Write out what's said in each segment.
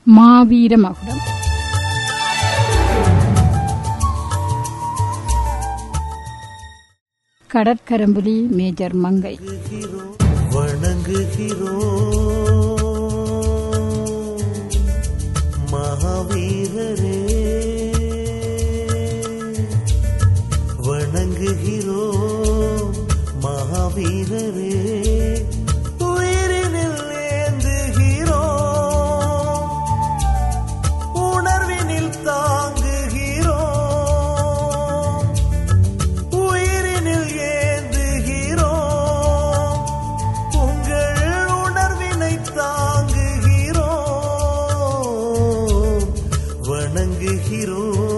மாவீர மகுடம் கடற்கரம்புலி மேஜர் மங்கை வணங்குகிறோ மகாவீரரே வணங்குகிறோ மகாவீரரே உயிரினில் ஏந்துகிறோ உணர்வினில் தாங்குகிறோ உயிரினில் ஏந்துகிறோ உங்கள் உணர்வினை தாங்குகிறோ வணங்குகிறோ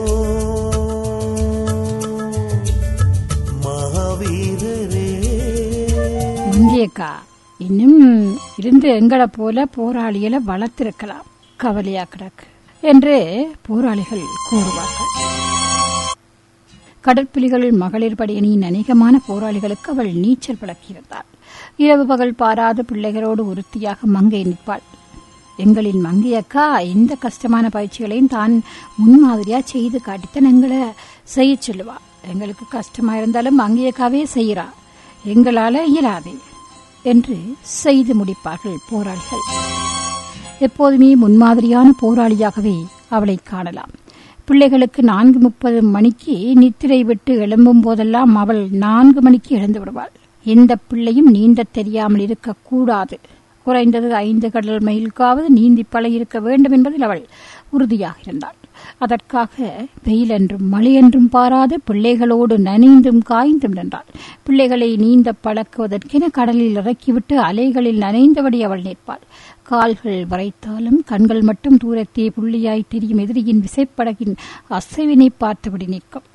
மகாவீரரே இந்தியக்கா இன்னும் இருந்து எங்களை போல போராளிகளை வளர்த்திருக்கலாம் கவலையா கிடக்கு என்று போராளிகள் கூறுவார்கள் கடற்புலிகள் மகளிர் படையணியின் அநேகமான போராளிகளுக்கு அவள் நீச்சல் பழக்கியிருந்தாள் இரவு பகல் பாராத பிள்ளைகளோடு உறுத்தியாக மங்கை நிற்பாள் எங்களின் மங்கையக்கா எந்த கஷ்டமான பயிற்சிகளையும் தான் முன்மாதிரியா செய்து காட்டித்தான் எங்களை செய்ய சொல்லுவா எங்களுக்கு கஷ்டமா இருந்தாலும் மங்கையக்காவே செய்யறா எங்களால இயலாதே என்று செய்து முடிப்பார்கள் போராளிகள் எப்போதுமே முன்மாதிரியான போராளியாகவே அவளை காணலாம் பிள்ளைகளுக்கு நான்கு முப்பது மணிக்கு நித்திரை விட்டு எழும்பும் போதெல்லாம் அவள் நான்கு மணிக்கு எழுந்து விடுவாள் எந்த பிள்ளையும் நீந்த தெரியாமல் இருக்கக்கூடாது குறைந்தது ஐந்து கடல் மைலுக்காவது நீந்தி பழகியிருக்க வேண்டும் என்பதில் அவள் உறுதியாக இருந்தாள் அதற்காக வெயிலென்றும் மழையென்றும் பாராது பிள்ளைகளோடு நனைந்தும் காய்ந்தும் நின்றாள் பிள்ளைகளை நீந்த பழக்குவதற்கென கடலில் இறக்கிவிட்டு அலைகளில் நனைந்தபடி அவள் நிற்பாள் கால்கள் வரைத்தாலும் கண்கள் மட்டும் தூரத்தே புள்ளியாய் தெரியும் எதிரியின் விசைப்படகின் அசைவினை பார்த்தபடி நிற்கும்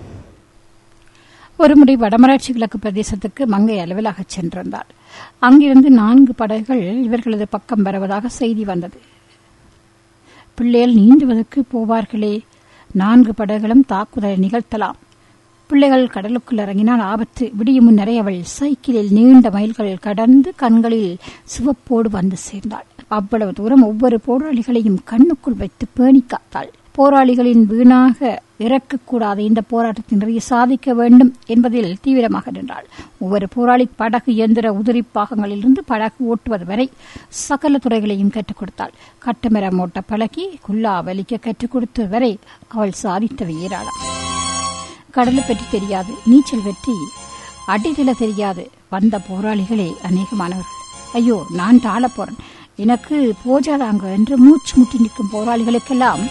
ஒருமுறை வடமராட்சி கிழக்கு பிரதேசத்துக்கு மங்கை அலுவலாக சென்றிருந்தாள் அங்கிருந்து நான்கு படகுகள் இவர்களது பக்கம் வருவதாக செய்தி வந்தது பிள்ளைகள் நீந்துவதற்கு போவார்களே நான்கு படகுகளும் தாக்குதலை நிகழ்த்தலாம் பிள்ளைகள் கடலுக்குள் இறங்கினால் ஆபத்து விடியும் முன்னரே அவள் சைக்கிளில் நீண்ட மைல்கள் கடந்து கண்களில் சிவப்போடு வந்து சேர்ந்தாள் அவ்வளவு தூரம் ஒவ்வொரு போராளிகளையும் கண்ணுக்குள் வைத்து பேணி காத்தாள் போராளிகளின் வீணாக இறக்கக்கூடாது இந்த போராட்டத்தில் நிறைய சாதிக்க வேண்டும் என்பதில் தீவிரமாக நின்றாள் ஒவ்வொரு போராளி படகு இயந்திர உதிரி பாகங்களிலிருந்து படகு ஓட்டுவது வரை சகல துறைகளையும் கற்றுக் கொடுத்தாள் கட்டுமரம் ஓட்ட பழகி குல்லா வலிக்க கற்றுக் கொடுத்த வரை அவள் சாதித்தவை ஏராளம் கடலை பற்றி தெரியாது நீச்சல் வெற்றி அடிநில தெரியாது வந்த போராளிகளே அநேகமானவர்கள் ஐயோ நான் தாழ போறேன் எனக்கு போஜாதாங்க என்று மூச்சு முட்டி நிற்கும் போராளிகளுக்கெல்லாம்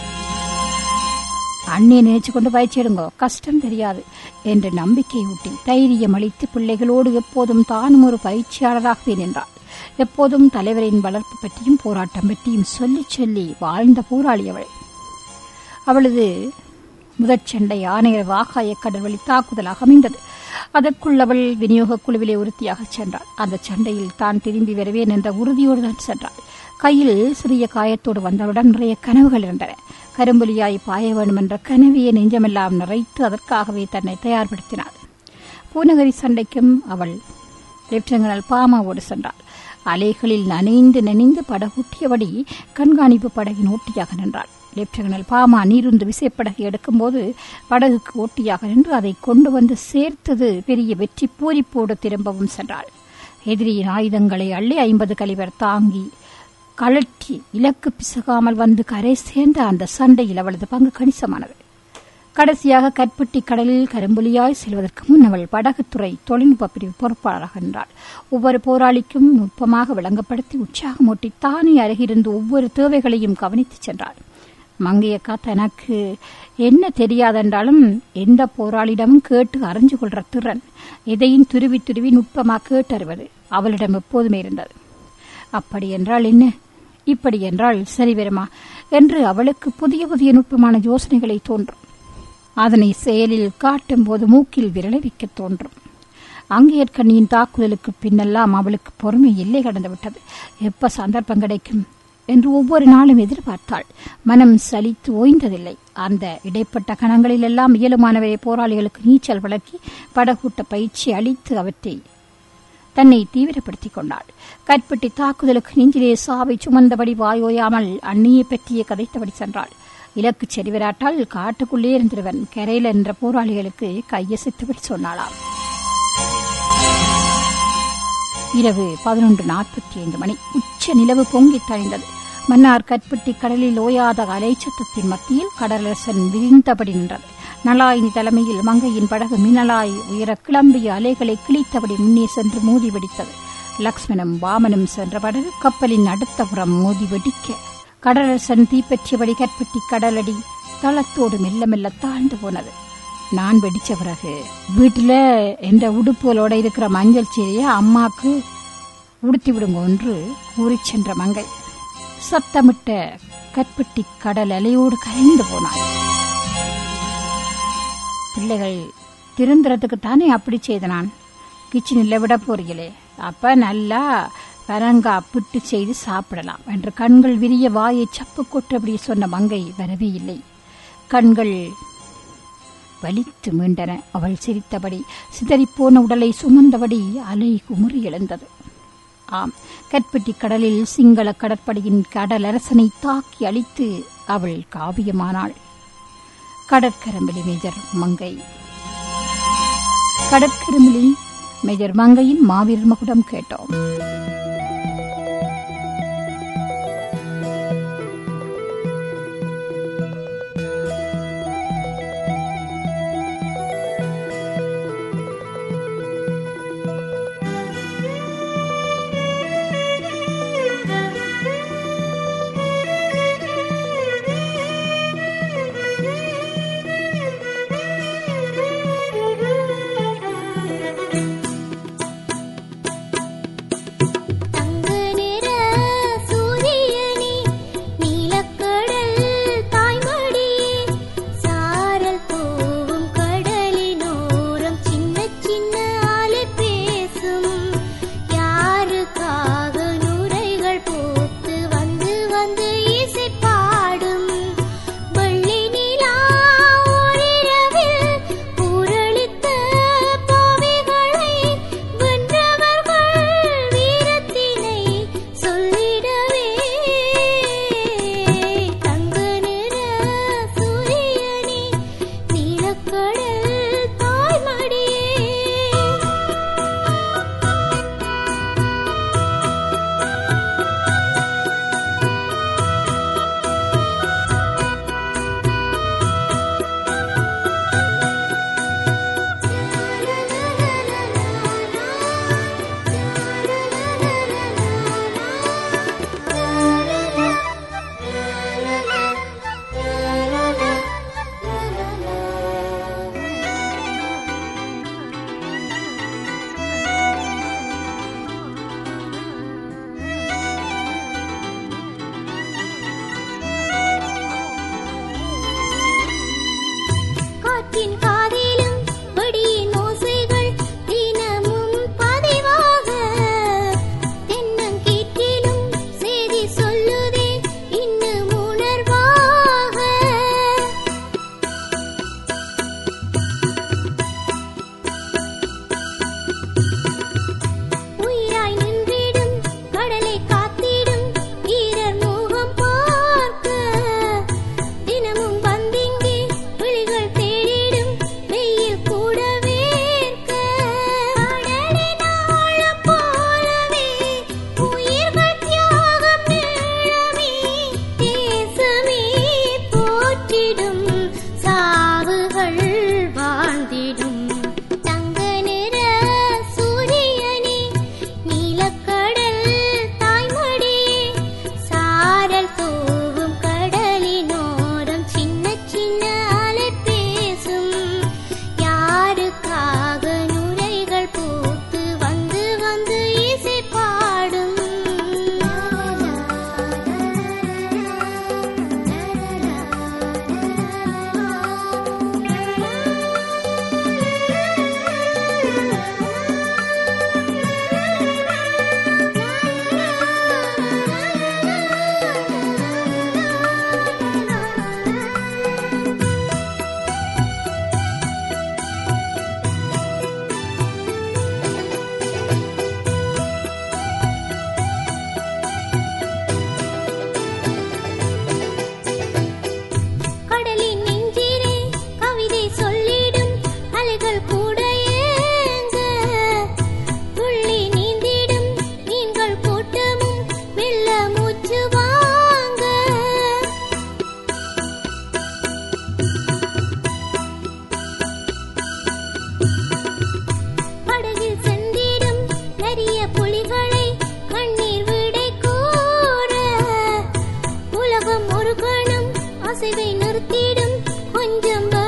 அண்ணியை நினைச்சு கொண்டு பயிற்சி எடுங்கோ கஷ்டம் தெரியாது என்று நம்பிக்கை ஊட்டி தைரியம் அளித்து பிள்ளைகளோடு எப்போதும் தானும் ஒரு பயிற்சியாளராகவே நின்றாள் எப்போதும் தலைவரின் வளர்ப்பு பற்றியும் போராட்டம் பற்றியும் சொல்லி சொல்லி வாழ்ந்த போராளி அவள் அவளது முதற் சண்டை ஆணையர் வாகாய கடல்வழி தாக்குதலாக அமைந்தது அதற்குள் அவள் விநியோக குழுவிலே உறுதியாக சென்றாள் அந்த சண்டையில் தான் திரும்பி வருவேன் என்ற உறுதியோடு தான் சென்றாள் கையில் சிறிய காயத்தோடு வந்தவுடன் நிறைய கனவுகள் இருந்தன கரும்புலியாய் பாய வேண்டும் என்ற கனவியை நெஞ்சமெல்லாம் நிறைத்து அதற்காகவே தன்னை தயார்படுத்தினாள் பூநகரி சண்டைக்கும் அவள் லெப்டினல் பாமாவோடு சென்றாள் அலைகளில் நனைந்து நனைந்து படகூட்டியபடி கண்காணிப்பு படகின் ஓட்டியாக நின்றாள் லெப்டினல் பாமா நீருந்து விசைப்படகை எடுக்கும்போது படகுக்கு ஓட்டியாக நின்று அதை கொண்டு வந்து சேர்த்தது பெரிய வெற்றி பூரிப்போடு திரும்பவும் சென்றாள் எதிரியின் ஆயுதங்களை அள்ளி ஐம்பது கலிவர் தாங்கி கழற்றி இலக்கு பிசகாமல் வந்து கரை சேர்ந்த அந்த சண்டையில் அவளது பங்கு கணிசமானது கடைசியாக கற்பட்டி கடலில் கரும்புலியாய் செல்வதற்கு முன் அவள் படகுத்துறை தொழில்நுட்ப பிரிவு பொறுப்பாளராக நின்றாள் ஒவ்வொரு போராளிக்கும் நுட்பமாக விளங்கப்படுத்தி உற்சாகமூட்டி தானே அருகிருந்து ஒவ்வொரு தேவைகளையும் கவனித்துச் சென்றாள் மங்கையக்கா தனக்கு என்ன தெரியாதென்றாலும் எந்த போராளிடமும் கேட்டு அறிஞ்சு கொள்ற திறன் எதையும் துருவி துருவி நுட்பமாக கேட்டறிவது அவளிடம் எப்போதுமே இருந்தது அப்படி என்றால் என்ன இப்படி என்றால் சரி வருமா என்று அவளுக்கு புதிய புதிய நுட்பமான யோசனைகளை தோன்றும் அதனை செயலில் காட்டும் போது மூக்கில் விரலை வைக்க தோன்றும் அங்கேற்கண்ணியின் தாக்குதலுக்கு பின்னெல்லாம் அவளுக்கு பொறுமை எல்லை கடந்து விட்டது எப்ப சந்தர்ப்பம் கிடைக்கும் என்று ஒவ்வொரு நாளும் எதிர்பார்த்தாள் மனம் சலித்து ஓய்ந்ததில்லை அந்த இடைப்பட்ட கணங்களிலெல்லாம் இயலுமானவரை போராளிகளுக்கு நீச்சல் வளர்க்கி படகூட்ட பயிற்சி அளித்து அவற்றை தன்னை தீவிரப்படுத்திக் கொண்டாள் கற்பட்டி தாக்குதலுக்கு நெஞ்சிலே சாவை சுமந்தபடி வாயோயாமல் அண்ணியை பற்றிய கதைத்தபடி சென்றாள் இலக்கு செறிவராட்டால் காட்டுக்குள்ளே இருந்திருவன் கரையில் என்ற போராளிகளுக்கு கையசைத்தபடி சொன்னாளாம் இரவு பதினொன்று நாற்பத்தி ஐந்து மணி உச்ச நிலவு பொங்கித் தழிந்தது மன்னார் கற்பட்டி கடலில் ஓயாத அலைச்சத்தத்தின் மத்தியில் கடலரசன் விரிந்தபடி நின்றது நலாயினி தலைமையில் மங்கையின் படகு மின்னலாய் உயர கிளம்பிய அலைகளை கிழித்தபடி முன்னே சென்று மோதி வெடித்தது லக்ஷ்மணம் வாமனும் சென்ற படகு கப்பலின் அடுத்த புறம் மோதி வெடிக்க கடலரசன் தீப்பற்றியபடி கற்பட்டி கடலடி தளத்தோடு மெல்ல மெல்ல தாழ்ந்து போனது நான் வெடிச்ச பிறகு வீட்டுல எந்த உடுப்புகளோட இருக்கிற மஞ்சள் சீரைய அம்மாக்கு உடுத்தி விடுங்க என்று கூறிச் சென்ற மங்கை சத்தமிட்ட கற்பட்டி கடல் அலையோடு கரைந்து போனாள் பிள்ளைகள் திருந்துறதுக்கு தானே அப்படி செய்த நான் கிச்சனில் விட போறீங்களே அப்ப நல்லா பரங்கா பிட்டு செய்து சாப்பிடலாம் என்று கண்கள் விரிய வாயை சப்பு கொட்டபடி சொன்ன மங்கை வரவே இல்லை கண்கள் வலித்து மீண்டன அவள் சிரித்தபடி சிதறிப்போன உடலை சுமந்தபடி அலை குமுறி எழுந்தது ஆம் கற்பட்டி கடலில் சிங்கள கடற்படையின் கடலரசனை தாக்கி அழித்து அவள் காவியமானாள் கடற்கரம்பிலி மேஜர் மங்கை கடற்கரம்பிலி மேஜர் மங்கையின் மாவீரர் மகுடம் கேட்டோம் நெஞ்சம் ஒரு கணம் அசைவை நிறுத்திடும் கொஞ்சம்